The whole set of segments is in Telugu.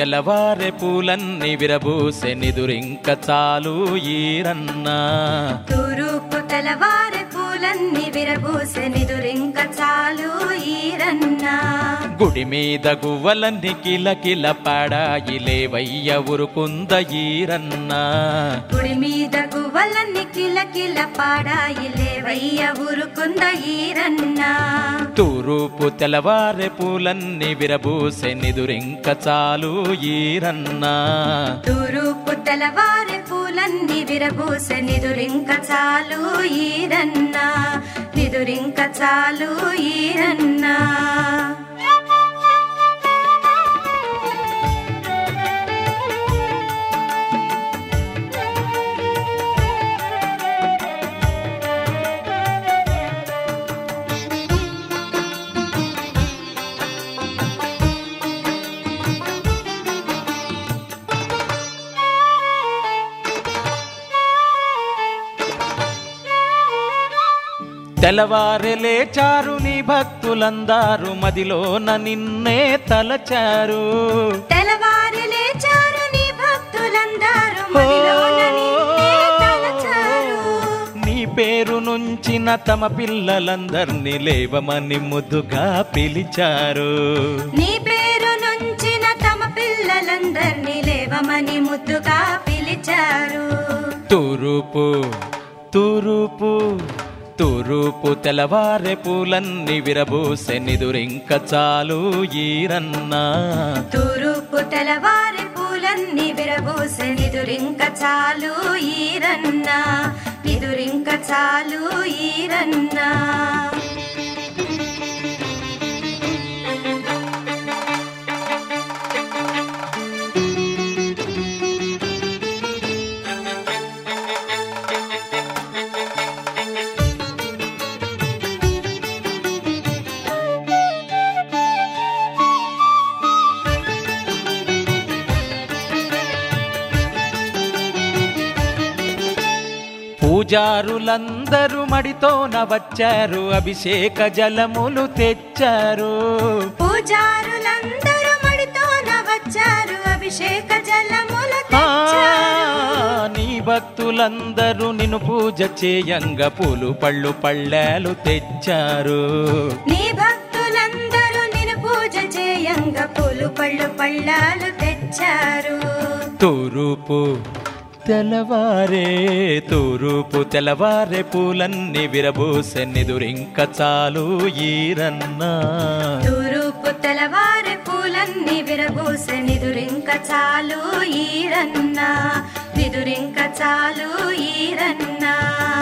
తెల్లవారె పూలన్నీ విరబూసె నిదురింక చాలు ఈరన్నా తూరూపు తెలవారి పూలన్నీ విరబూసె నిదురింక చాలు ఈరన్నా గుడి మీద గువ్వలన్నీ కిలకిల పాడాయి లేవయ్య ఉరుకుంద ఈరన్నా గుడి మీద గువ్వలన్నీ కిలకిల పాడాయి లేవయ్య ఊరుకుంద ఈరన్నా తూరూపు తెల్లవారె పూలన్నీ విరబూసె నిదురింక చాలు ఈరన్నా తూరూపు తెలవారి పూలన్నీ విరబూసె నిదురింక చాలు ఈరన్నా నిదురింక చాలు ఈరన్నా తెల్లవారె లేచారు నీ భక్తులందారు మదిలోన నిన్నే తలచారు తెలవారి లేచారు నీ భక్తులందరూ మదిలోన నిన్నే తలచారు. నీ పేరు నుంచిన తమ పిల్లలందర్నీ లేవమని ముద్దుగా పిలిచారు నీ పేరు నుంచిన తమ పిల్లలందర్నీ లేవమని ముద్దుగా పిలిచారు తూరూపు తూరూపు తూరూపు తెల్లవారె పూలన్నీ విరబూసె నిదురింక చాలు ఈరన్నా తూరూపు తెలవారి పూలన్నీ విరబూసె నిదురింక చాలు ఈరన్నా నిదురింక చాలు ఈరన్నా పూజారులందరూ మడితోన వచ్చారు అభిషేక జలములు తెచ్చారు పూజారులందరూ మడితోన వచ్చారు అభిషేక జలములు ఆ, తెచ్చారు నీ భక్తులందరూ నిన్ను పూజ చేయంగా పూలు పళ్ళు పళ్ళాలు తెచ్చారు నీ భక్తులందరూ నిన్ను పూజ చేయంగా పూలు పళ్ళు పళ్ళాలు తెచ్చారు తూరూపు తెల్లవారే తూరూపు తెల్లవారే పూలన్నీ విరబూసె నిదురింక చాలు ఈరన్నా తూరూపు తెలవారి పూలన్నీ విరబూసె నిదురింక చాలు ఈరన్నా నిదురింక చాలు ఈరన్నా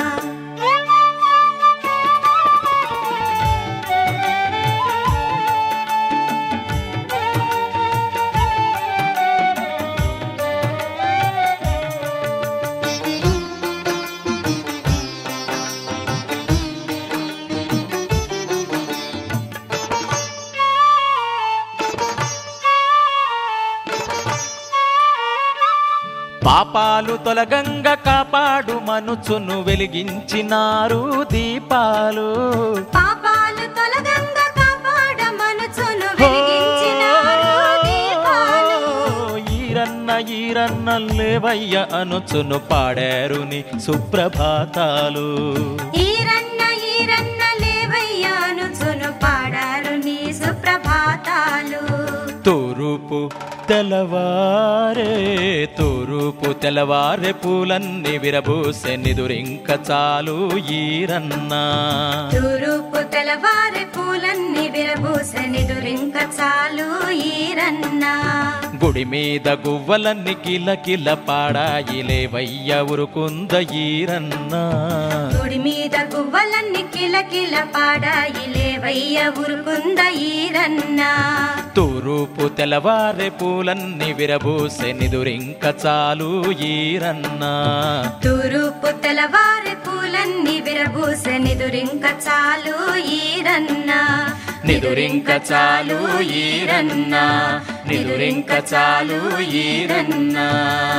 పాపాలు తొలగంగ కాపాడు మనుచును వెలిగించినారు దీపాలు పాపాలు తొలగంగా కాపాడ మనసును వెలిగించినారు దీపాలు. ఈరన్న ఈరన్న లేవయ్య అనుచును పాడారు నీ సుప్రభాతాలు ఈరన్న ఈరన్న లేవయ్యానుచును పాడారు నీ సుప్రభాతాలు తూరూపు తెల్లవారే తూరూపు తెల్లవారే పూలన్నీ విరబూసె నిదురింక చాలు ఈరన్నా తూరూపు తెలవారి పూలన్నీ విరబూసె నిదురింక చాలు ఈరన్నా గుడి మీద గువ్వలన్నీ కిలకిల పాడాయి లేవయ్య ఉరుకుంద ఈరన్నా గుడి మీద గువ్వలన్నీ కిలకిల పాడాయి లేవయ్య ఉరుకుంద ఈరన్నా తూరూపు తెల్లవారే పూలన్నీ విరబూసె నిదురింక చాలు ఈరన్నా తూరూపు తెలవారి పూలన్నీ విరబూసె నిదురింక చాలు ఈరన్నా నిదురింక చాలు ఈరన్నా నిదురింక చాలు ఈరన్నా